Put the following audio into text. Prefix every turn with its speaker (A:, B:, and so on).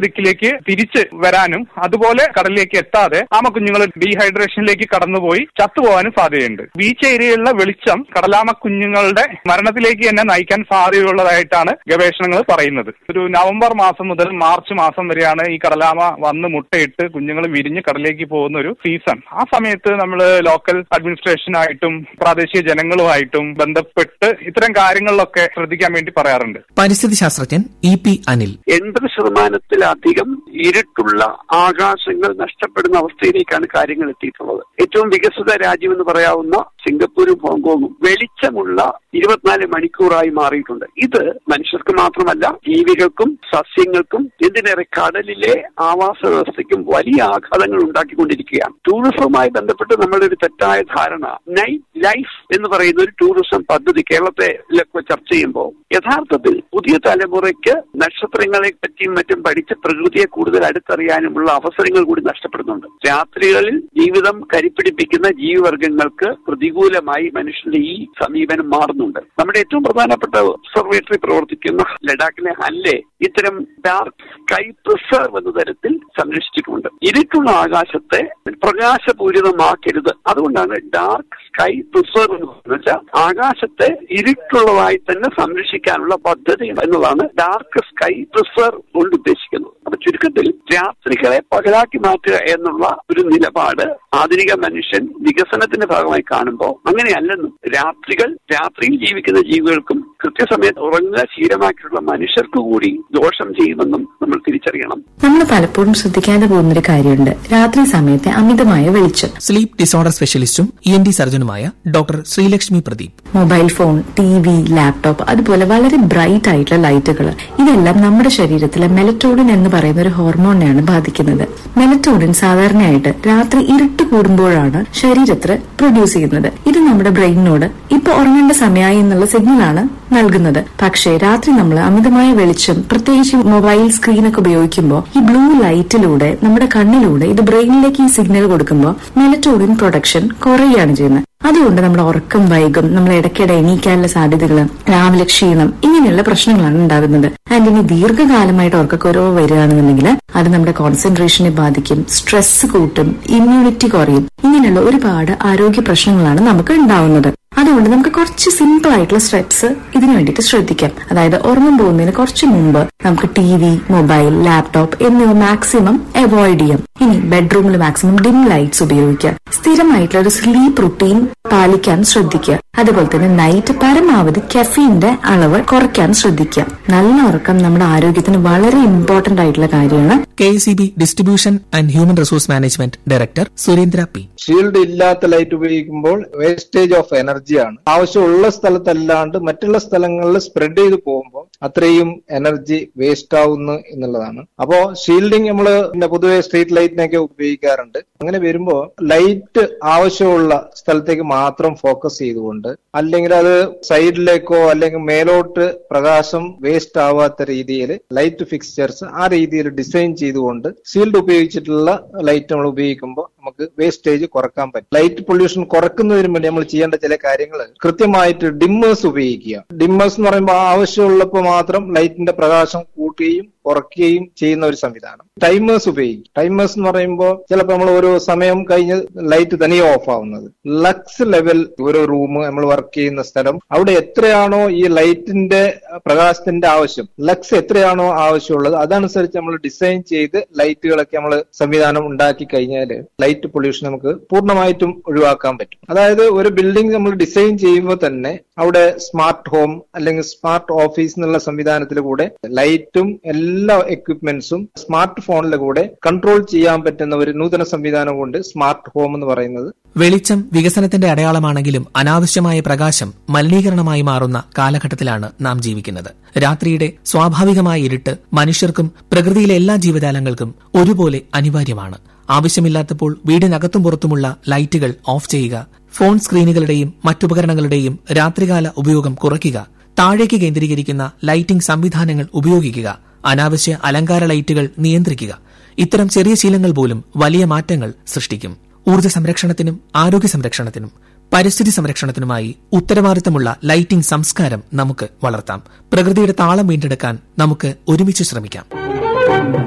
A: ദിക്കിലേക്ക് തിരിച്ച് വരാനും അതുപോലെ കടലിലേക്ക് എത്താതെ ആമ കുഞ്ഞുങ്ങൾ ഡീഹൈഡ്രേഷനിലേക്ക് കടന്നുപോയി ചത്തുപോകാനും സാധ്യതയുണ്ട് ബീച്ച് ഏരിയയിലുള്ള വെളിച്ചം കടലാമ കുഞ്ഞുങ്ങളുടെ മരണത്തിലേക്ക് തന്നെ നയിക്കാൻ സാധ്യതയുള്ളതായിട്ടാണ് ഗവേഷണങ്ങൾ പറയുന്നത് ഒരു നവംബർ മാസം മുതൽ മാർച്ച് മാസം വരെയാണ് ഈ കടലാമ വന്ന് മുട്ടയിട്ട് കുഞ്ഞുങ്ങൾ വിരിഞ്ഞ് കടലിലേക്ക് പോകുന്ന ഒരു സീസൺ ആ സമയത്ത് നമ്മൾ ലോക്കൽ അഡ്മിനിസ്ട്രേഷനായിട്ടും പ്രാദേശിക ജനങ്ങളുമായിട്ടും ബന്ധപ്പെട്ട് ഇത്തരം കാര്യങ്ങളിലൊക്കെ ശ്രദ്ധിക്കാൻ വേണ്ടി പറയാറുണ്ട്
B: പരിസ്ഥിതി ശാസ്ത്രജ്ഞൻ ഇ പി അനിൽ
C: എൺപത് ശതമാനത്തിലധികം ഇരുട്ടുള്ള ആകാശങ്ങൾ നഷ്ടപ്പെടുന്ന അവസ്ഥയിലേക്കാണ് കാര്യങ്ങൾ എത്തിയിട്ടുള്ളത് ഏറ്റവും വികസിത രാജ്യമെന്ന് പറയാവുന്ന സിംഗപ്പൂരും ഹോങ്കോങ്ങും വെളിച്ചമുള്ള ഇരുപത്തിനാല് മണിക്കൂറായി മാറിയിട്ടുണ്ട് ഇത് മനുഷ്യർക്ക് മാത്രമല്ല ജീവികൾക്കും സസ്യങ്ങൾക്കും എന്തിനേറെ കടലിലെ ആവാസ വ്യവസ്ഥയ്ക്കും വലിയ ആഘാതങ്ങൾ ഉണ്ടാക്കിക്കൊണ്ടിരിക്കുകയാണ് ടൂറിസവുമായി ബന്ധപ്പെട്ട് നമ്മളുടെ ഒരു തെറ്റായ ധാരണ നൈറ്റ് ലൈഫ് എന്ന് പറയുന്ന ഒരു ടൂറിസം പദ്ധതി കേരളത്തെ ചർച്ച ചെയ്യുമ്പോൾ യഥാർത്ഥത്തിൽ പുതിയ തലമുറയ്ക്ക് നക്ഷത്രങ്ങളെ പറ്റിയും മറ്റും പഠിച്ച് പ്രകൃതിയെ കൂടുതൽ അടുത്തറിയാനുമുള്ള അവസരങ്ങൾ കൂടി നഷ്ടപ്പെടുന്നുണ്ട് രാത്രികളിൽ ജീവിതം കരിപ്പിടിപ്പിക്കുന്ന ജീവിവർഗങ്ങൾക്ക് പ്രതികൂലമായി മനുഷ്യന്റെ ഈ സമീപനം മാറുന്നുണ്ട് നമ്മുടെ ഏറ്റവും പ്രധാനപ്പെട്ട ഒബ്സർവേറ്ററി പ്രവർത്തിക്കുന്ന ലഡാക്കിലെ ഹല്ലെ ഇത്തരം ഡാർക്ക് സ്കൈ പ്രിസർവ് എന്ന തരത്തിൽ സംരക്ഷിച്ചിട്ടുണ്ട് ഇരുട്ടുള്ള ആകാശത്തെ പ്രകാശപൂരിതമാക്കരുത് അതുകൊണ്ടാണ് ഡാർക്ക് സ്കൈ പ്രിസർവ് എന്ന് വെച്ചാൽ ആകാശത്തെ ഇരുട്ടുള്ളതായി തന്നെ സംരക്ഷിക്കാനുള്ള പദ്ധതി എന്നതാണ് ഡാർക്ക് സ്കൈ പ്രിസർവ് കൊണ്ട് ഉദ്ദേശിക്കുന്നത് അപ്പൊ ചുരുക്കത്തിൽ രാത്രികളെ പകലാക്കി മാറ്റുക എന്നുള്ള ഒരു നിലപാട് ആധുനിക മനുഷ്യൻ വികസനത്തിന്റെ ഭാഗമായി കാണുമ്പോൾ അങ്ങനെയല്ലെന്നും രാത്രികൾ രാത്രിയിൽ ജീവിക്കുന്ന ജീവികൾക്കും കൃത്യസമയത്ത് ഉറങ്ങുക ശീലമാക്കിയിട്ടുള്ള മനുഷ്യർക്ക് കൂടി ദോഷം ചെയ്യുമെന്നും നമ്മൾ തിരിച്ചറിയണം
D: നമ്മൾ പലപ്പോഴും ശ്രദ്ധിക്കാതെ പോകുന്നൊരു കാര്യമുണ്ട് രാത്രി സമയത്തെ അമിതമായ വെളിച്ചം
B: സ്ലീപ്പ് ഡിസോർഡർ സ്പെഷ്യലിസ്റ്റും ഇ എൻ ഡി സർജനുമായ doctor Sreelakshmi Pradeep
D: mobile phone T V laptop അതുപോലെ വളരെ ബ്രൈറ്റ് ആയിട്ടുള്ള ലൈറ്റുകൾ ഇതെല്ലാം നമ്മുടെ ശരീരത്തിലെ മെലറ്റോണിൻ എന്ന് പറയുന്ന ഒരു ഹോർമോണിനെയാണ് ബാധിക്കുന്നത് മെലറ്റോണിൻ സാധാരണയായിട്ട് രാത്രി ഇരുട്ട് കൂടുമ്പോഴാണ് ശരീരത്തിൽ പ്രൊഡ്യൂസ് ചെയ്യുന്നത് ഇത് നമ്മുടെ ബ്രെയിനിനോട് ഇപ്പൊ ഉറങ്ങേണ്ട സമയമായി എന്നുള്ള സിഗ്നലാണ് നൽകുന്നത് പക്ഷേ രാത്രി നമ്മൾ അമിതമായ വെളിച്ചം പ്രത്യേകിച്ച് മൊബൈൽ സ്ക്രീനൊക്കെ ഉപയോഗിക്കുമ്പോൾ ഈ ബ്ലൂ ലൈറ്റിലൂടെ നമ്മുടെ കണ്ണിലൂടെ ഇത് ബ്രെയിനിലേക്ക് ഈ സിഗ്നൽ കൊടുക്കുമ്പോൾ മെലറ്റോണിൻ പ്രൊഡക്ഷൻ കുറയുകയാണ് ചെയ്യുന്നത് അതുകൊണ്ട് നമ്മുടെ ഉറക്കം വൈകും നമ്മൾ ഇടയ്ക്കിടെ എണീക്കാനുള്ള സാധ്യതകൾ രാവിലെ ക്ഷീണം ഇങ്ങനെയുള്ള പ്രശ്നങ്ങളാണ് ഉണ്ടാകുന്നത് ആൻഡ് ഇനി ദീർഘകാലമായിട്ട് ഉറക്കക്കുറവ് വരികയാണെന്നുണ്ടെങ്കിൽ അത് നമ്മുടെ കോൺസെൻട്രേഷനെ ബാധിക്കും സ്ട്രെസ് കൂട്ടും ഇമ്മ്യൂണിറ്റി കുറയും ഇങ്ങനെയുള്ള ഒരുപാട് ആരോഗ്യ പ്രശ്നങ്ങളാണ് നമുക്ക് ഉണ്ടാവുന്നത് അതുകൊണ്ട് നമുക്ക് കുറച്ച് സിമ്പിൾ ആയിട്ടുള്ള സ്റ്റെപ്സ് ഇതിനു വേണ്ടിയിട്ട് ശ്രദ്ധിക്കാം അതായത് ഉറങ്ങാൻ പോകുന്നതിന് കുറച്ച് മുമ്പ് നമുക്ക് ടി വി മൊബൈൽ ലാപ്ടോപ്പ് എന്നിവ മാക്സിമം അവോയ്ഡ് ചെയ്യാം ഇനി ബെഡ്റൂമിൽ മാക്സിമം ഡിം ലൈറ്റ്സ് ഉപയോഗിക്കുക സ്ഥിരമായിട്ടുള്ള ഒരു സ്ലീപ്പ് റുട്ടീൻ പാലിക്കാൻ ശ്രദ്ധിക്കുക അതുപോലെ തന്നെ നൈറ്റ് പരമാവധി കെഫീന്റെ അളവ് കുറയ്ക്കാൻ ശ്രദ്ധിക്കുക നല്ല ഉറക്കം നമ്മുടെ ആരോഗ്യത്തിന് വളരെ ഇമ്പോർട്ടന്റ് ആയിട്ടുള്ള കാര്യമാണ്
B: K C B distribution and human resource management director Surendra P
E: shield ഇല്ലാത്ത ലൈറ്റ് ഉപയോഗിക്കുമ്പോൾ വേസ്റ്റേജ് ഓഫ് എനർജിയാണ് ആവശ്യമുള്ള സ്ഥലത്തല്ലാണ്ട് മറ്റുള്ള സ്ഥലങ്ങളിൽ സ്പ്രെഡ് ചെയ്ത് പോകുമ്പോൾ അത്രയും എനർജി വേസ്റ്റ് ആവുന്നു എന്നുള്ളതാണ് അപ്പോ ഷീൽഡിങ് നമ്മൾ പിന്നെ പൊതുവെ സ്ട്രീറ്റ് ലൈറ്റിനൊക്കെ ഉപയോഗിക്കാറുണ്ട് അങ്ങനെ വരുമ്പോൾ ലൈറ്റ് ആവശ്യമുള്ള സ്ഥലത്തേക്ക് മാത്രം ഫോക്കസ് ചെയ്തുകൊണ്ട് അല്ലെങ്കിൽ അത് സൈഡിലേക്കോ അല്ലെങ്കിൽ മേലോട്ട് പ്രകാശം വേസ്റ്റ് ആവാത്ത രീതിയിൽ ലൈറ്റ് ഫിക്സ്ചേഴ്സ് ആ രീതിയിൽ ഡിസൈൻ ചെയ്തുകൊണ്ട് ഷീൽഡ് ഉപയോഗിച്ചിട്ടുള്ള ലൈറ്റ് നമ്മൾ ഉപയോഗിക്കുമ്പോൾ നമുക്ക് വേസ്റ്റേജ് കുറക്കാൻ പറ്റും ലൈറ്റ് പൊല്യൂഷൻ കുറക്കുന്നതിന് വേണ്ടി നമ്മൾ ചെയ്യേണ്ട ചില കാര്യങ്ങൾ കൃത്യമായിട്ട് ഡിമ്മേഴ്സ് ഉപയോഗിക്കുക ഡിമ്മേഴ്സ് എന്ന് പറയുമ്പോൾ ആവശ്യമുള്ളപ്പോൾ മാത്രം ലൈറ്റിന്റെ പ്രകാശം കൂട്ടുകയും കുറയ്ക്കുകയും ചെയ്യുന്ന ഒരു സംവിധാനം ടൈമേഴ്സ് ഉപയോഗിക്കും ടൈമേഴ്സ് എന്ന് പറയുമ്പോൾ ചിലപ്പോൾ നമ്മൾ ഓരോ സമയം കഴിഞ്ഞ് ലൈറ്റ് തനിയെ ഓഫ് ആവുന്നത് ലക്സ് ലെവൽ ഓരോ റൂം നമ്മൾ വർക്ക് ചെയ്യുന്ന സ്ഥലം അവിടെ എത്രയാണോ ഈ ലൈറ്റിന്റെ പ്രകാശത്തിന്റെ ആവശ്യം ലക്സ് എത്രയാണോ ആവശ്യമുള്ളത് അതനുസരിച്ച് നമ്മൾ ഡിസൈൻ ചെയ്ത് ലൈറ്റുകളൊക്കെ നമ്മൾ സംവിധാനം ഉണ്ടാക്കി കഴിഞ്ഞാൽ ലൈറ്റ് പൊല്യൂഷൻ നമുക്ക് പൂർണ്ണമായിട്ടും ഒഴിവാക്കാൻ പറ്റും അതായത് ഒരു ബിൽഡിംഗ് നമ്മൾ ഡിസൈൻ ചെയ്യുമ്പോൾ തന്നെ അവിടെ സ്മാർട്ട് ഹോം അല്ലെങ്കിൽ സ്മാർട്ട് ഓഫീസ് എന്നുള്ള സംവിധാനത്തിൽ കൂടെ ലൈറ്റും എല്ലാ എക്വിപ്മെന്റ്സും സ്മാർട്ട് ഫോണിലെ കൂടെ കൺട്രോൾ ചെയ്യാൻ പറ്റുന്ന ഒരു നൂതന സംവിധാനം കൊണ്ട് സ്മാർട്ട് ഹോം എന്ന് പറയുന്നത്
B: വെളിച്ചം വികസനത്തിന്റെ അടയാളമാണെങ്കിലും അനാവശ്യമായ പ്രകാശം മലിനീകരണമായി മാറുന്ന കാലഘട്ടത്തിലാണ് നാം ജീവിക്കുന്നത് രാത്രിയുടെ സ്വാഭാവികമായ ഇരുട്ട് മനുഷ്യർക്കും പ്രകൃതിയിലെ എല്ലാ ജീവജാലങ്ങൾക്കും ഒരുപോലെ അനിവാര്യമാണ് ആവശ്യമില്ലാത്തപ്പോൾ വീടിനകത്തും പുറത്തുമുള്ള ലൈറ്റുകൾ ഓഫ് ചെയ്യുക ഫോൺ സ്ക്രീനുകളുടെയും മറ്റുപകരണങ്ങളുടെയും രാത്രികാല ഉപയോഗം കുറയ്ക്കുക താഴേക്ക് കേന്ദ്രീകരിക്കുന്ന ലൈറ്റിംഗ് സംവിധാനങ്ങൾ ഉപയോഗിക്കുക അനാവശ്യ അലങ്കാര ലൈറ്റുകൾ നിയന്ത്രിക്കുക ഇത്തരം ചെറിയ ശീലങ്ങൾ പോലും വലിയ മാറ്റങ്ങൾ സൃഷ്ടിക്കും ഊർജ്ജ സംരക്ഷണത്തിനും ആരോഗ്യ സംരക്ഷണത്തിനും പരിസ്ഥിതി സംരക്ഷണത്തിനുമായി ഉത്തരവാദിത്തമുള്ള ലൈറ്റിംഗ് സംസ്കാരം നമുക്ക് വളർത്താം പ്രകൃതിയുടെ താളം വീണ്ടെടുക്കാൻ നമുക്ക് ഒരുമിച്ച് ശ്രമിക്കാം